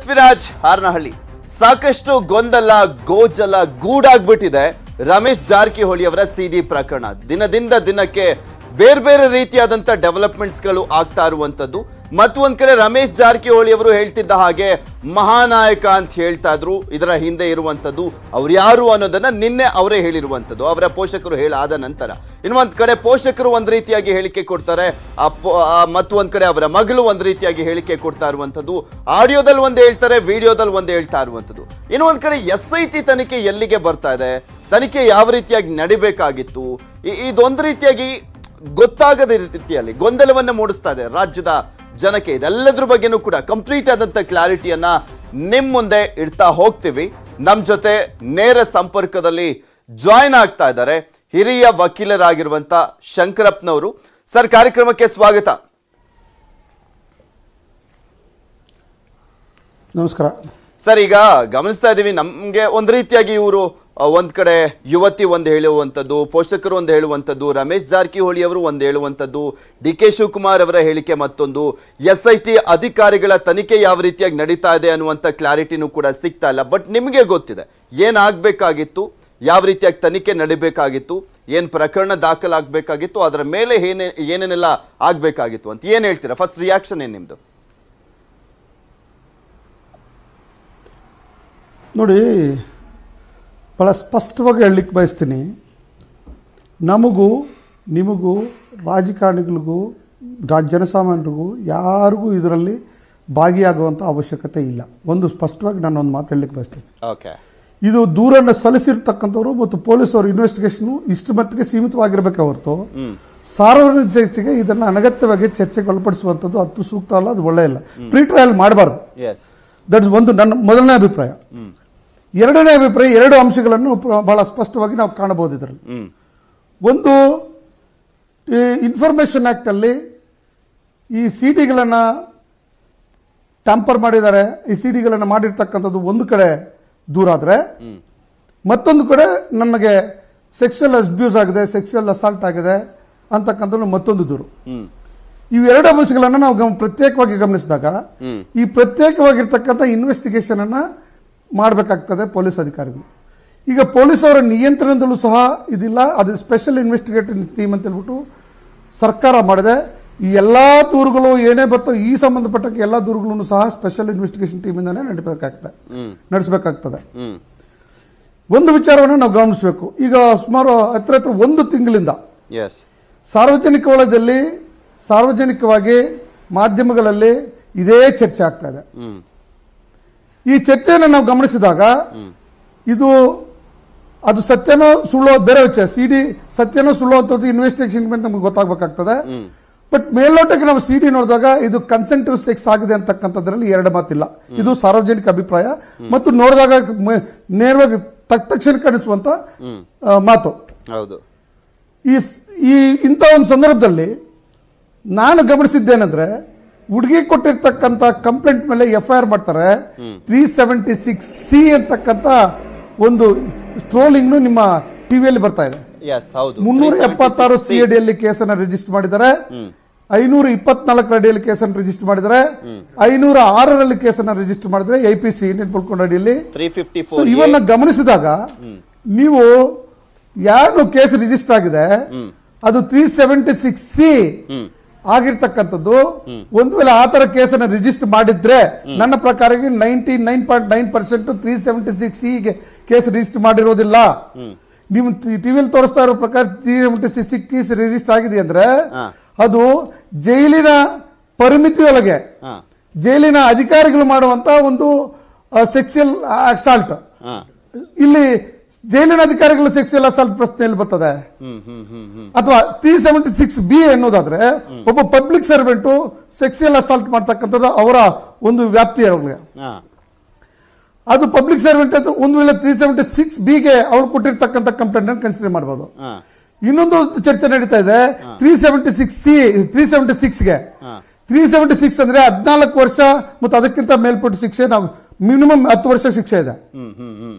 ಪೃಥ್ವಿರಾಜ್ ಹಾರನಹಳ್ಳಿ ಸಾಕಷ್ಟು ಗೊಂದಲ ಗೋಜಲ ಗೂಡಾಗ್ಬಿಟ್ಟಿದೆ ರಮೇಶ್ ಜಾರಕಿಹೊಳಿ ಅವರ ಸಿಡಿ ಪ್ರಕರಣ ದಿನದಿಂದ ದಿನಕ್ಕೆ ಬೇರೆ ಬೇರೆ ರೀತಿಯಾದಂತ ಡೆವಲಪ್ಮೆಂಟ್ಸ್ ಗಳು ಆಗ್ತಾ ಇರುವಂತದ್ದು ಮತ್ತೊಂದ್ ಕಡೆ ರಮೇಶ್ ಜಾರಕಿಹೊಳಿ ಅವರು ಹೇಳ್ತಿದ್ದ ಹಾಗೆ ಮಹಾನಾಯಕ ಅಂತ ಹೇಳ್ತಾ ಇದ್ರು ಇದರ ಹಿಂದೆ ಇರುವಂತದ್ದು ಅವ್ರು ಯಾರು ಅನ್ನೋದನ್ನ ನಿನ್ನೆ ಅವರೇ ಹೇಳಿರುವಂತದ್ದು ಅವರ ಪೋಷಕರು ಹೇಳಾದ ನಂತರ ಇನ್ನೊಂದ್ ಕಡೆ ಪೋಷಕರು ಒಂದ್ ರೀತಿಯಾಗಿ ಹೇಳಿಕೆ ಕೊಡ್ತಾರೆ ಆ ಪೋ- ಆ ಮತ್ತೊಂದ್ ಕಡೆ ಅವರ ಮಗಳು ಒಂದ್ ರೀತಿಯಾಗಿ ಹೇಳಿಕೆ ಕೊಡ್ತಾ ಇರುವಂತದ್ದು ಆಡಿಯೋದಲ್ಲಿ ಒಂದ್ ಹೇಳ್ತಾರೆ ವಿಡಿಯೋದಲ್ಲಿ ಒಂದ್ ಹೇಳ್ತಾ ಇರುವಂತದ್ದು ಇನ್ನೊಂದ್ ಕಡೆ ಎಸ್ ಐ ಟಿ ತನಿಖೆ ಎಲ್ಲಿಗೆ ಬರ್ತಾ ಇದೆ ತನಿಖೆ ಯಾವ ರೀತಿಯಾಗಿ ನಡಿಬೇಕಾಗಿತ್ತು ಇ- ಇದೊಂದ್ ರೀತಿಯಾಗಿ ಗೊತ್ತಾಗದ ರೀತಿಯಲ್ಲಿ ಗೊಂದಲವನ್ನ ಮೂಡಿಸ್ತಾ ಇದೆ ರಾಜ್ಯದ ಜನಕ್ಕೆ ಇದೆಲ್ಲದ್ರ ಬಗ್ಗೆನೂ ಕೂಡ ಕಂಪ್ಲೀಟ್ ಆದಂತ ಕ್ಲಾರಿಟಿಯನ್ನ ನಿಮ್ ಮುಂದೆ ಇಡ್ತಾ ಹೋಗ್ತೀವಿ ನಮ್ ಜೊತೆ ನೇರ ಸಂಪರ್ಕದಲ್ಲಿ ಜಾಯ್ನ್ ಆಗ್ತಾ ಇದ್ದಾರೆ ಹಿರಿಯ ವಕೀಲರಾಗಿರುವಂತ ಶಂಕರಪ್ಪನವರು ಸರ್ ಕಾರ್ಯಕ್ರಮಕ್ಕೆ ಸ್ವಾಗತ ನಮಸ್ಕಾರ ಸರ್ ಈಗ ಗಮನಿಸ್ತಾ ಇದೀವಿ ನಮ್ಗೆ ಒಂದ್ ರೀತಿಯಾಗಿ ಇವರು ಒಂದ್ ಕಡೆ ಯುವತಿ ಒಂದ್ ಹೇಳುವಂಥದ್ದು ಪೋಷಕರು ಒಂದ್ ಹೇಳುವಂಥದ್ದು ರಮೇಶ್ ಜಾರಕಿಹೊಳಿ ಅವರು ಒಂದ್ ಹೇಳುವಂಥದ್ದು ಡಿ ಕೆ ಶಿವಕುಮಾರ್ ಅವರ ಹೇಳಿಕೆ ಮತ್ತೊಂದು ಎಸ್ ಐ ಟಿ ಅಧಿಕಾರಿಗಳ ತನಿಖೆ ಯಾವ ರೀತಿಯಾಗಿ ನಡೀತಾ ಇದೆ ಅನ್ನುವಂಥ ಕ್ಲಾರಿಟಿನೂ ಕೂಡ ಸಿಗ್ತಾ ಇಲ್ಲ ಬಟ್ ನಿಮಗೆ ಗೊತ್ತಿದೆ ಏನಾಗಬೇಕಾಗಿತ್ತು ಯಾವ ರೀತಿಯಾಗಿ ತನಿಖೆ ನಡಿಬೇಕಾಗಿತ್ತು ಏನ್ ಪ್ರಕರಣ ದಾಖಲಾಗಬೇಕಾಗಿತ್ತು ಅದರ ಮೇಲೆ ಏನೇ ಏನೇನೆಲ್ಲ ಆಗ್ಬೇಕಾಗಿತ್ತು ಅಂತ ಏನ್ ಹೇಳ್ತೀರಾ ಫಸ್ಟ್ ರಿಯಾಕ್ಷನ್ ಏನ್ ನಿಮ್ದು ನೋಡಿ ಭಾಳ ಸ್ಪಷ್ಟವಾಗಿ ಹೇಳಲಿಕ್ಕೆ ಬಯಸ್ತೀನಿ ನಮಗೂ ನಿಮಗೂ ರಾಜಕಾರಣಿಗಳಿಗೂ ರಾ- ಜನಸಾಮಾನ್ಯರಿಗೂ ಯಾರಿಗೂ ಇದರಲ್ಲಿ ಭಾಗಿಯಾಗುವಂಥ ಅವಶ್ಯಕತೆ ಇಲ್ಲ ಒಂದು ಸ್ಪಷ್ಟವಾಗಿ ನಾನು ಒಂದು ಮಾತು ಹೇಳಲಿಕ್ಕೆ ಬಯಸ್ತೀನಿ ಓಕೆ ಇದು ದೂರನ್ನು ಸಲ್ಲಿಸಿರ್ತಕ್ಕಂಥವ್ರು ಮತ್ತು ಪೊಲೀಸರು ಇನ್ವೆಸ್ಟಿಗೇಷನ್ ಇಷ್ಟು ಮಟ್ಟಿಗೆ ಸೀಮಿತವಾಗಿರಬೇಕೆ ಹೊರತು ಸಾರ್ವಜನಿಕ ಚರ್ಚೆಗೆ ಇದನ್ನು ಅನಗತ್ಯವಾಗಿ ಚರ್ಚೆಗೆ ಒಳಪಡಿಸುವಂಥದ್ದು ಅದು ಸೂಕ್ತ ಅಲ್ಲ ಅದು ಒಳ್ಳೆಯ ಇಲ್ಲ ಪ್ರೀ ಟ್ರಯಲ್ ಮಾಡಬಾರ್ದು ಎಸ್ ದಟ್ ಒಂದು ನನ್ನ ಮೊದಲನೇ ಅಭಿಪ್ರಾಯ ಎರಡನೇ ಅಭಿಪ್ರಾಯ ಎರಡು ಅಂಶಗಳನ್ನು ಪ್ರ- ಬಹಳ ಸ್ಪಷ್ಟವಾಗಿ ನಾವು ಕಾಣಬಹುದು ಇದರಲ್ಲಿ ಹ್ಮ್ ಒಂದು ಈ ಇನ್ಫಾರ್ಮೇಷನ್ ಆ್ಯಕ್ಟಲ್ಲಿ ಈ ಸಿ ಡಿಗಳನ್ನು ಟ್ಯಾಂಪರ್ ಮಾಡಿದ್ದಾರೆ ಈ ಸಿ ಡಿಗಳನ್ನು ಮಾಡಿರ್ತಕ್ಕಂಥದ್ದು ಒಂದು ಕಡೆ ದೂರ ಆದರೆ ಮತ್ತೊಂದು ಕಡೆ ನನಗೆ ಸೆಕ್ಷುವಲ್ ಅಬ್ಯೂಸ್ ಆಗಿದೆ ಸೆಕ್ಷುವಲ್ ಅಸಾಲ್ಟ್ ಆಗಿದೆ ಅಂತಕ್ಕಂಥದ್ದು ಮತ್ತೊಂದು ದೂರು ಹ್ಮ್ ಇವೆರಡು ಅಂಶಗಳನ್ನು ನಾವು ಗಮ ಪ್ರತ್ಯೇಕವಾಗಿ ಗಮನಿಸಿದಾಗ ಈ ಪ್ರತ್ಯೇಕವಾಗಿರ್ತಕ್ಕಂಥ ಇನ್ವೆಸ್ಟಿಗೇಷನ್ ಅನ್ನ ಮಾಡಬೇಕಾಗ್ತದೆ ಪೊಲೀಸ್ ಅಧಿಕಾರಿಗಳು ಈಗ ಪೊಲೀಸ್ ಅವರ ನಿಯಂತ್ರಣದಲ್ಲೂ ಸಹ ಇದಿಲ್ಲ ಅದು ಸ್ಪೆಷಲ್ ಇನ್ವೆಸ್ಟಿಗೇಟಿವ್ ಟೀಮ್ ಅಂತ ಹೇಳ್ಬಿಟ್ಟು ಸರ್ಕಾರ ಮಾಡಿದೆ ಈ ಎಲ್ಲ ದೂರುಗಳು ಏನೇ ಬರ್ತೋ ಈ ಸಂಬಂಧಪಟ್ಟ ಎಲ್ಲ ದೂರುಗಳನ್ನು ಸಹ ಸ್ಪೆಷಲ್ ಇನ್ವೆಸ್ಟಿಗೇಷನ್ ಟೀಮಿಂದನೇ ನಡಿಬೇಕಾಗ್ತದೆ ನಡೆಸಬೇಕಾಗ್ತದೆ ಹ್ಮ್ ಒಂದು ವಿಚಾರವನ್ನು ನಾವು ಗಮನಿಸಬೇಕು ಈಗ ಸುಮಾರು ಹತ್ರ ಹತ್ರ ಒಂದು ತಿಂಗಳಿಂದ ಎಸ್ ಸಾರ್ವಜನಿಕ ವಲಯದಲ್ಲಿ ಸಾರ್ವಜನಿಕವಾಗಿ ಮಾಧ್ಯಮಗಳಲ್ಲಿ ಇದೇ ಚರ್ಚೆ ಆಗ್ತಾ ಇದೆ ಹ್ಮ್ ಈ ಚರ್ಚೆಯನ್ನು ನಾವು ಗಮನಿಸಿದಾಗ ಇದು ಅದು ಸತ್ಯನೋ ಸುಳ್ಳೋ ಬೇರೆ ವಿಚಾರ ಸಿ ಡಿ ಸತ್ಯನೋ ಸುಳ್ಳೋ ಅಂತದ್ದು ಇನ್ವೆಸ್ಟಿಗೇಷನ್ ಅಂತ ನಮ್ಗೆ ಗೊತ್ತಾಗಬೇಕಾಗ್ತದೆ ಬಟ್ ಮೇಲ್ನೋಟಕ್ಕೆ ನಾವು ಸಿ ಡಿ ನೋಡಿದಾಗ ಇದು ಕನ್ಸೆಂಟಿವ್ ಸೆಕ್ಸ್ ಆಗಿದೆ ಅಂತಕ್ಕಂಥದ್ರಲ್ಲಿ ಎರಡು ಮಾತಿಲ್ಲ ಇದು ಸಾರ್ವಜನಿಕ ಅಭಿಪ್ರಾಯ ಮತ್ತು ನೋಡಿದಾಗ ಮ- ನೇರವಾಗಿ ತಕ್ ತಕ್ಷಣಕ್ಕೆ ಅನಿಸುವಂತ ಆ, ಮಾತು ಹೌದು ಈ ಸ್- ಈ ಇಂಥ ಒಂದು ಸಂದರ್ಭದಲ್ಲಿ ನಾನು ಗಮನಿಸಿದ್ದೇನೆಂದ್ರೆ ಹುಡುಗಿ ಕೊಟ್ಟಿರ್ತಕ್ಕಂಥ ಕಂಪ್ಲೇಂಟ್ ಮೇಲೆ ಎಫ್ ಐ ಆರ್ ಮಾಡ್ತಾರೆ ತ್ರೀ ಸೆವೆಂಟಿ ಸಿಕ್ಸ್ ಸಿ ಅಂತಕ್ಕಂಥ ಒಂದು ಟ್ರೋಲಿಂಗ್ನು ನಿಮ್ಮ ಟಿವಿಯಲ್ಲಿ ಬರ್ತಾ ಇದೆ ಎಸ್ ಹೌದು ಮುನ್ನೂರ ಎಪ್ಪತ್ತಾರು ಸಿ ಅಡಿಯಲ್ಲಿ ಕೇಸನ್ನು ರಿಜಿಸ್ಟರ್ ಮಾಡಿದ್ದಾರೆ ಐನೂರ ಇಪ್ಪತ್ನಾಲ್ಕರ ಅಡಿಯಲ್ಲಿ ಕೇಸನ್ನು ರಿಜಿಸ್ಟರ್ ಮಾಡಿದ್ದಾರೆ ಐನೂರ ಆರರಲ್ಲಿ ಕೇಸನ್ನು ರಿಜಿಸ್ಟರ್ ಮಾಡಿದ್ದಾರೆ ಐ ಪಿ ಸಿ ನೆನ್ಪಲ್ಕೊಂಡ ಅಡಿಯಲ್ಲಿ ತ್ರೀ ಫಿಫ್ಟಿ ಸೊ ಫೋರ್ ಇವನ್ನ ಗಮನಿಸಿದಾಗ ನೀವು ಯಾರು ಕೇಸ್ ರಿಜಿಸ್ಟರ್ ಆಗಿದೆ ಅದು ತ್ರೀ ಸೆವೆಂಟಿ ಸಿಕ್ಸ್ ಸಿ ಆಗಿರ್ತಕ್ಕಂಥದ್ದು ಒಂದು ವೇಳೆ ಆ ತರ ಕೇಸನ್ನು ರಿಜಿಸ್ಟರ್ ಮಾಡಿದ್ರೆ ನನ್ನ ಪ್ರಕಾರ ninety nine point nine percent three seventy six C case register ಮಾಡಿರೋದಿಲ್ಲ ನೀವು ಟಿವಿಯಲ್ಲಿ ತೋರಿಸ್ತಾ ಇರೋ ಪ್ರಕಾರ three seventy six case register ಆಗಿದೆ ಅಂದ್ರೆ ಹಾ. ಅದು ಜೈಲಿನ ಪರಿಮಿತಿಯೊಳಗೆ ಹಾ ಜೈಲಿನ ಅಧಿಕಾರಿಗಳು ಮಾಡುವಂತ ಒಂದು ಸೆಕ್ಸುಯಲ್ ಅಸಾಲ್ಟ್ ಹಾ ಇಲ್ಲಿ ಜೈಲಿನ ಅಧಿಕಾರಿಗಳ ಸೆಕ್ಸುಯಲ್ ಅಸಾಲ್ಟ್ ಪ್ರಶ್ನೆಯಲ್ಲಿ ಬರ್ತದೆ ಹ್ಮ್ ಹ್ಮ್ ಹ್ಮ್ ಹ್ಮ್ ಅಥವಾ ತ್ರೀ ಸೆವೆಂಟಿ ಸಿಕ್ಸ್ ಬಿ ಎನ್ನುವುದಾದ್ರೆ ಒಬ್ಬ ಪಬ್ಲಿಕ್ ಸರ್ವೆಂಟು ಸೆಕ್ಸುಯಲ್ ಅಸಾಲ್ಟ್ ಮಾಡ್ತಕ್ಕಂಥದ್ದು ಅವರ ಒಂದು ವ್ಯಾಪ್ತಿಯೊಳಗೆ ಹಾ ಅದು ಪಬ್ಲಿಕ್ ಸರ್ವೆಂಟ್ ಅಂತ ಒಂದು ವೇಳೆ ತ್ರೀ ಸೆವೆಂಟಿ ಸಿಕ್ಸ್ ಬಿಗೆ ಅವ್ರು ಕೊಟ್ಟಿರ್ತಕ್ಕಂಥ ಕಂಪ್ಲೇಂಟ್ ಅನ್ನು ಕನ್ಸಿಡರ್ ಮಾಡ್ಬೋದು ಹಾ ಇನ್ನೊಂದು ಚರ್ಚೆ ನಡೀತಾ ಇದೆ three seventy six C three seventy ಸಿಕ್ಸ್ಗೆ ಹಾ. ತ್ರೀ ಸೆವೆಂಟಿ ಸಿಕ್ಸ್ ಅಂದ್ರೆ ಹದಿನಾಲ್ಕು ವರ್ಷ ಮತ್ತು ಅದಕ್ಕಿಂತ ಮೇಲ್ಪಟ್ಟ ಶಿಕ್ಷೆ ನಾವು ಮಿನಿಮಮ್ ಹತ್ತು ವರ್ಷ ಶಿಕ್ಷೆ ಇದೆ ಹ್ಮ್ ಹ್ಮ್ ಹ್ಮ್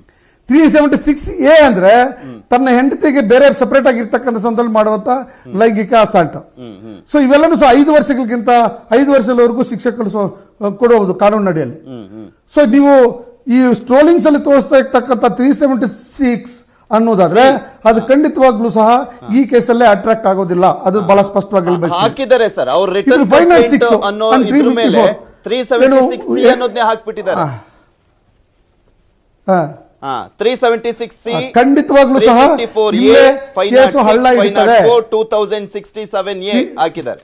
ತ್ರೀ ಸೆವೆಂಟಿ ಸಿಕ್ಸ್ ಎ ಅಂದ್ರೆ ತನ್ನ ಹೆಂಡತಿಗೆ ಬೇರೆ ಸಪರೇಟ್ ಆಗಿರ್ತಕ್ಕಂಥ ಸಂದರ್ಭದಲ್ಲಿ ಮಾಡುವಂತ ಲೈಂಗಿಕ ಅಸಾಲ್ಟ್ ಸೊ ಇವೆಲ್ಲನೂ ಸಹ ಐದು ವರ್ಷಗಳಿಗಿಂತ ಐದು ವರ್ಷದವರೆಗೂ ಶಿಕ್ಷೆ ಕಳಿಸೋ ಕೊಡಬಹುದು ಕಾನೂನು ಅಡಿಯಲ್ಲಿ ಸೊ ನೀವು ಈ ಸ್ಟ್ರೋಲಿಂಗ್ಸ್ ಅಲ್ಲಿ ತೋರಿಸ್ತಾ ಇರ್ತಕ್ಕಂಥ ತ್ರೀ ಸೆವೆಂಟಿ ಸಿಕ್ಸ್ ಅನ್ನೋದಾದ್ರೆ ಅದು ಖಂಡಿತವಾಗ್ಲೂ ಸಹ ಈ ಕೇಸಲ್ಲೇ ಅಟ್ರಾಕ್ಟ್ ಆಗೋದಿಲ್ಲ ಅದು ಬಹಳ ಸ್ಪಷ್ಟವಾಗಿ ಹೇಳ್ಬೇಕು. ಹಾಕಿದ್ದಾರೆ ಸರ್ ಅವ್ರ ಇದ್ರ ರಿಟರ್ನ್ final six ಅನ್ನೋ and ಇದ್ರ ಮೇಲೆ 354 ತ್ರೀ ಸೆವೆಂಟಿ ಏನು- ಸಿಕ್ಸ್ ಸಿ ಅನ್ನೋದನ್ನೇ ಹಾಕ್ಬಿಟ್ಟಿದ್ದಾರೆ ಹಾ. ಹಾ ತ್ರೀ ಸೆವೆಂಟಿ ಸಿಕ್ಸ್ ಸಿ ಆ, ಖಂಡಿತವಾಗ್ಲೂ ಸಹ ಇಲ್ಲೇ ಕೇಸು ಹಳ್ಳ ಹಿಡಿತದೆ two thousand sixty seven A ಹಾಕಿದ್ದಾರೆ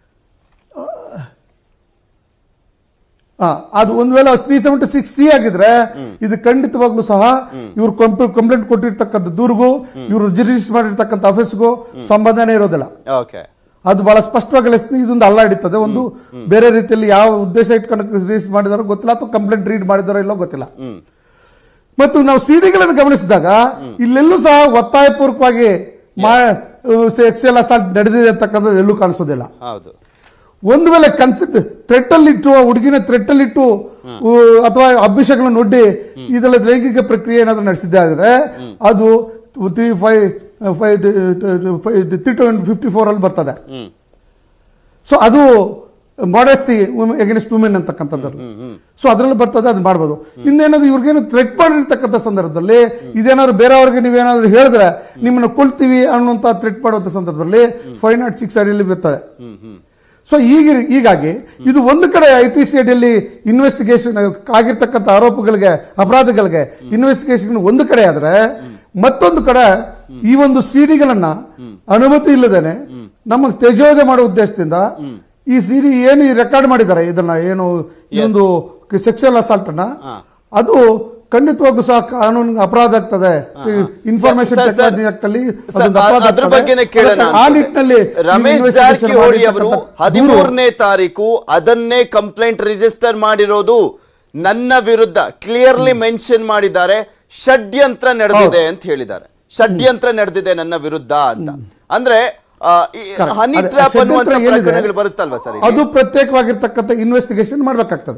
ಆ, ಅದು ಒಂದ್ ವೇಳೆ ತ್ರೀ ಸೆವೆಂಟಿ ಸಿಕ್ಸ್ ಸಿ ಆಗಿದ್ರೆ ಇದು ಖಂಡಿತವಾಗ್ಲೂ ಸಹ ಇವ್ರು ಕಂಪ್ಲೇಂಟ್ ಕೊಟ್ಟಿರ್ತಕ್ಕಂಥ ದೂರಿಗೂ ಇವರು ರಿಜಿಸ್ಟರ್ ಮಾಡಿರ್ತಕ್ಕಂಥ ಆಫೀಸ್ಗೂ ಸಂಬಂಧನೇ ಇರೋದಿಲ್ಲ ಓಕೆ ಅದು ಬಹಳ ಸ್ಪಷ್ಟವಾಗಿ ತಿಳಿಸ್ತೀನಿ ಇದೊಂದು ಅಲ್ಲ ಹಿಡಿತದೆ ಒಂದು ಬೇರೆ ರೀತಿಯಲ್ಲಿ ಯಾವ ಉದ್ದೇಶ ಇಟ್ಕೊಂಡು ರಿಜಿಸ್ಟರ್ ಮಾಡಿದಾರೋ ಗೊತ್ತಿಲ್ಲ ಅಥವಾ ಕಂಪ್ಲೇಂಟ್ ರೀಡ್ ಮಾಡಿದಾರೋ ಇಲ್ಲೋ ಗೊತ್ತಿಲ್ಲ ಮತ್ತು ನಾವು ಸಿಡಿಗಳನ್ನು ಗಮನಿಸಿದಾಗ ಇಲ್ಲೆಲ್ಲೂ ಸಹ ಒತ್ತಾಯಪೂರ್ವಕವಾಗಿ ಸೆಕ್ಸುಯಲ್ ಅಸಾಲ್ಟ್ ನಡೆದಿದೆ ಅಂತಕ್ಕಂಥದ್ದು ಎಲ್ಲೂ ಕಾಣಿಸೋದಿಲ್ಲ ಹೌದು ಒಂದು ವೇಳೆ ಕನ್ಸೆಪ್ಟ್ ಥ್ರೆಟ್ಟಲ್ಲಿಟ್ಟು ಆ ಹುಡುಗಿನ ಥ್ರೆಟ್ಟಲ್ಲಿಟ್ಟು ಅಥವಾ ಅಭಿಷೇಕಗಳನ್ನು ಒಡ್ಡಿ ಇದೆಲ್ಲ ಲೈಂಗಿಕ ಪ್ರಕ್ರಿಯೆ ಏನಾದರೂ ನಡೆಸಿದ್ದೆ ಆದರೆ ಅದು three five five three two fifty four ಅಲ್ಲಿ ಬರ್ತದೆ ಸೊ ಅದು ಮಾಡಸ್ಟಿ ಎಗೇನ್ಸ್ಟ್ ವುಮೆನ್ ಅಂತಕ್ಕಂಥದ್ದು ಸೊ ಅದರಲ್ಲಿ ಬರ್ತದೆ ಅದು ಮಾಡ್ಬೋದು ಇನ್ನೇನಾದ್ರು ಇವ್ರಿಗೇನು ಥ್ರೆಟ್ ಮಾಡಿರ್ತಕ್ಕಂಥ ಸಂದರ್ಭದಲ್ಲಿ ಇದೇನಾದ್ರು ಬೇರೆಯವ್ರಿಗೆ ನೀವೇನಾದ್ರು ಹೇಳಿದ್ರೆ ನಿಮ್ಮನ್ನ ಕೊಳ್ತೀವಿ ಅನ್ನುವಂಥ ಥ್ರೆಟ್ ಮಾಡುವಂಥ ಸಂದರ್ಭದಲ್ಲಿ ಫೈವ್ ನಾಟ್ ಸಿಕ್ಸ್ ಅಡಿಯಲ್ಲಿ ಬರ್ತದೆ ಸೊ ಈಗ ಹೀಗಾಗಿ ಇದು ಒಂದು ಕಡೆ ಐ ಪಿ ಸಿ ಅಡಿಯಲ್ಲಿ ಇನ್ವೆಸ್ಟಿಗೇಷನ್ ಆಗಿರ್ತಕ್ಕಂಥ ಆರೋಪಗಳಿಗೆ ಅಪರಾಧಗಳಿಗೆ ಇನ್ವೆಸ್ಟಿಗೇಷನ್ ಒಂದು ಕಡೆ ಆದ್ರೆ ಮತ್ತೊಂದು ಕಡೆ ಈ ಒಂದು ಸಿಡಿಗಳನ್ನ ಅನುಮತಿ ಇಲ್ಲದೇನೆ ನಮಗೆ ತೆಜೋದೆ ಮಾಡೋ ಉದ್ದೇಶದಿಂದ ಈ ಸಿಡಿ ಏನು ರೆಕಾರ್ಡ್ ಮಾಡಿದ್ದಾರೆ ಇದನ್ನ ಏನು ಈ ಒಂದು ಸೆಕ್ಷುವಲ್ ಅಸಾಲ್ಟ್ ಅನ್ನ ಅದು ಖಂಡಿತವಾಗ್ಲೂ ಸಹ ಕಾನೂನು ಅಪರಾಧ ಆಗ್ತದೆ information sir, sir, technology act ಅಲ್ಲಿ ಸರ್, ಅದೊಂದು ಅಪರಾಧ ಅದ್ರ ಆಗ್ತದೆ. ಬಗ್ಗೆನೇ ಕೇಳೋಣ ಅದಕ್ಕೆ ಆ ಅನ್ಸುತ್ತೆ. ನಿಟ್ಟಿನಲ್ಲಿ ರಮೇಶ್ ನೀವು investigation ಜಾರಕಿಹೊಳಿ ಅವರು ಮಾಡಿರ್ತಕ್ಕಂಥ ದೂರು- ಹದಿಮೂರನೇ ತಾರೀಕು ಅದನ್ನೇ ಕಂಪ್ಲೇಂಟ್ ರಿಜಿಸ್ಟರ್ ಮಾಡಿರೋದು ನನ್ನ ವಿರುದ್ಧ ಕ್ಲಿಯರ್ಲಿ ಮೆನ್ಷನ್ ಮಾಡಿದ್ದಾರೆ ಷಡ್ಯಂತ್ರ ನಡೆದಿದೆ ಅಂತ ಹೇಳಿದ್ದಾರೆ ಷಡ್ಯಂತ್ರ ನಡೆದಿದೆ ನನ್ನ ವಿರುದ್ಧ ಅಂತ ಅಂದ್ರೆ ಆ, ಈ Correct. ಹನಿ ಅದೇ, ಟ್ರ್ಯಾಪ್ ಅನ್ನುವಂತ ಷಡ್ಯಂತ್ರ ಏನಿದೆ, ಪ್ರಕರಣಗಳು ಬರುತ್ತಲ್ವಾ ಸರ್ ಅದು ಪ್ರತ್ಯೇಕವಾಗಿರ್ತಕ್ಕಂಥ ಇನ್ವೆಸ್ಟಿಗೇಷನ್ ಮಾಡ್ಬೇಕಾಗ್ತದೆ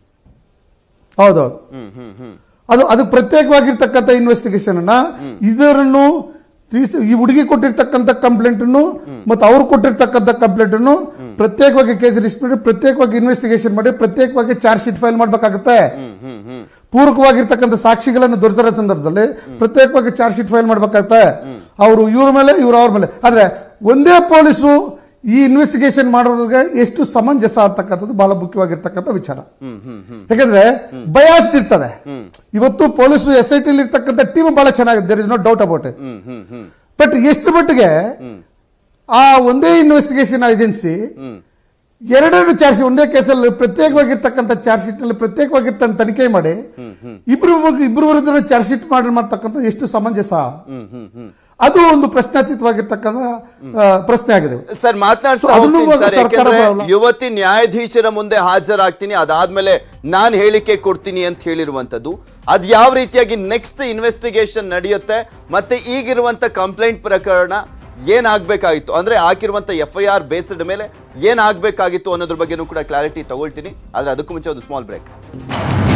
ಹೌದೌದು ಅದು ಅದು ಪ್ರತ್ಯೇಕವಾಗಿರ್ತಕ್ಕಂಥ ಇನ್ವೆಸ್ಟಿಗೇಷನ್ ಅನ್ನ ಇದರನ್ನು ತೀಸ್- ಈ ಹುಡುಗಿ ಕೊಟ್ಟಿರ್ತಕ್ಕಂಥ ಕಂಪ್ಲೇಂಟ್ ಅನ್ನು ಮತ್ತು ಅವ್ರು ಕೊಟ್ಟಿರ್ತಕ್ಕಂಥ ಕಂಪ್ಲೇಂಟ್ ಅನ್ನು ಪ್ರತ್ಯೇಕವಾಗಿ ಕೇಸ್ ರಿಜಿಸ್ಟರ್ ಮಾಡಿ ಪ್ರತ್ಯೇಕವಾಗಿ ಇನ್ವೆಸ್ಟಿಗೇಷನ್ ಮಾಡಿ ಪ್ರತ್ಯೇಕವಾಗಿ ಚಾರ್ಜ್ ಶೀಟ್ ಫೈಲ್ ಮಾಡ್ಬೇಕಾಗತ್ತೆ ಪೂರಕವಾಗಿರ್ತಕ್ಕಂಥ ಸಾಕ್ಷಿಗಳನ್ನು ದೊರೆತಿರೋ ಸಂದರ್ಭದಲ್ಲಿ ಪ್ರತ್ಯೇಕವಾಗಿ ಚಾರ್ಜ್ ಶೀಟ್ ಫೈಲ್ ಮಾಡ್ಬೇಕಾಗತ್ತೆ ಅವರು ಇವ್ರ ಮೇಲೆ ಇವ್ರ ಅವ್ರ ಮೇಲೆ ಆದ್ರೆ ಒಂದೇ ಪೊಲೀಸು ಈ ಇನ್ವೆಸ್ಟಿಗೇಷನ್ ಮಾಡೋರಿಗೆ ಎಷ್ಟು ಸಮಂಜಸ ಅಂತಕ್ಕಂಥದ್ದು ಬಹಳ ಮುಖ್ಯವಾಗಿರ್ತಕ್ಕಂಥ ವಿಚಾರ ಯಾಕಂದ್ರೆ ಬಯಾಸ್ಡ್ ಇರ್ತದೆ ಇವತ್ತು ಪೊಲೀಸರು ಎಸ್ ಐ ಟಿ ಇರ್ತಕ್ಕಂಥ ಟೀಮ್ ಬಹಳ ಚೆನ್ನಾಗಿದೆ there is no doubt about it but ಎಷ್ಟು ಮಟ್ಟಿಗೆ ಆ ಒಂದೇ ಇನ್ವೆಸ್ಟಿಗೇಷನ್ ಏಜೆನ್ಸಿ ಎರಡೆರಡು ಚಾರ್ಜ್ ಶೀಟ್ ಒಂದೇ ಕೇಸಲ್ಲಿ ಪ್ರತ್ಯೇಕವಾಗಿರ್ತಕ್ಕಂಥ ಚಾರ್ಜ್ ಶೀಟ್ ನಲ್ಲಿ ಪ್ರತ್ಯೇಕವಾಗಿರ್ತಕ್ಕಂಥ ತನಿಖೆ ಮಾಡಿ ಇಬ್ರು ಇಬ್ರು ವಿರುದ್ಧ ಚಾರ್ಜ್ ಶೀಟ್ ಮಾಡಿ ಮಾಡ್ತಕ್ಕಂಥ ಎಷ್ಟು ಸಮಂಜಸ ಅದು ಒಂದು ಪ್ರಶ್ನಾತೀತವಾಗಿರ್ತಕ್ಕಂಥ ಆ, ಪ್ರಶ್ನೆ ಆಗಿದೆ ಸರ್ ಮಾತನಾಡ್ತಾ So, ಅದನ್ನೂ ಹೋಗ್ತೀನಿ ಸರ್, ಸರ್ಕಾರ ಯಾಕೆಂದ್ರೆ ಬರಲ್ಲ. ಯುವತಿ ನ್ಯಾಯಾಧೀಶರ ಮುಂದೆ ಹಾಜರಾಗ್ತೀನಿ ಅದಾದ್ಮೇಲೆ ನಾನ್ ಹೇಳಿಕೆ ಕೊಡ್ತೀನಿ ಅಂತ ಹೇಳಿರುವಂತದ್ದು ಅದ್ ಯಾವ ರೀತಿಯಾಗಿ ನೆಕ್ಸ್ಟ್ ಇನ್ವೆಸ್ಟಿಗೇಷನ್ ನಡೆಯುತ್ತೆ ಮತ್ತೆ ಈಗಿರುವಂತ ಕಂಪ್ಲೇಂಟ್ ಪ್ರಕರಣ ಏನಾಗ್ಬೇಕಾಗಿತ್ತು ಅಂದ್ರೆ ಹಾಕಿರುವಂತ ಎಫ್ ಐ ಆರ್ ಬೇಸ್ಡ್ ಮೇಲೆ ಏನಾಗ್ಬೇಕಾಗಿತ್ತು ಅನ್ನೋದ್ರ ಬಗ್ಗೆನೂ ಕೂಡ ಕ್ಲಾರಿಟಿ ತಗೊಳ್ತೀನಿ ಆದ್ರೆ ಅದಕ್ಕೂ ಮುಂಚೆ ಒಂದು ಸ್ಮಾಲ್ ಬ್ರೇಕ್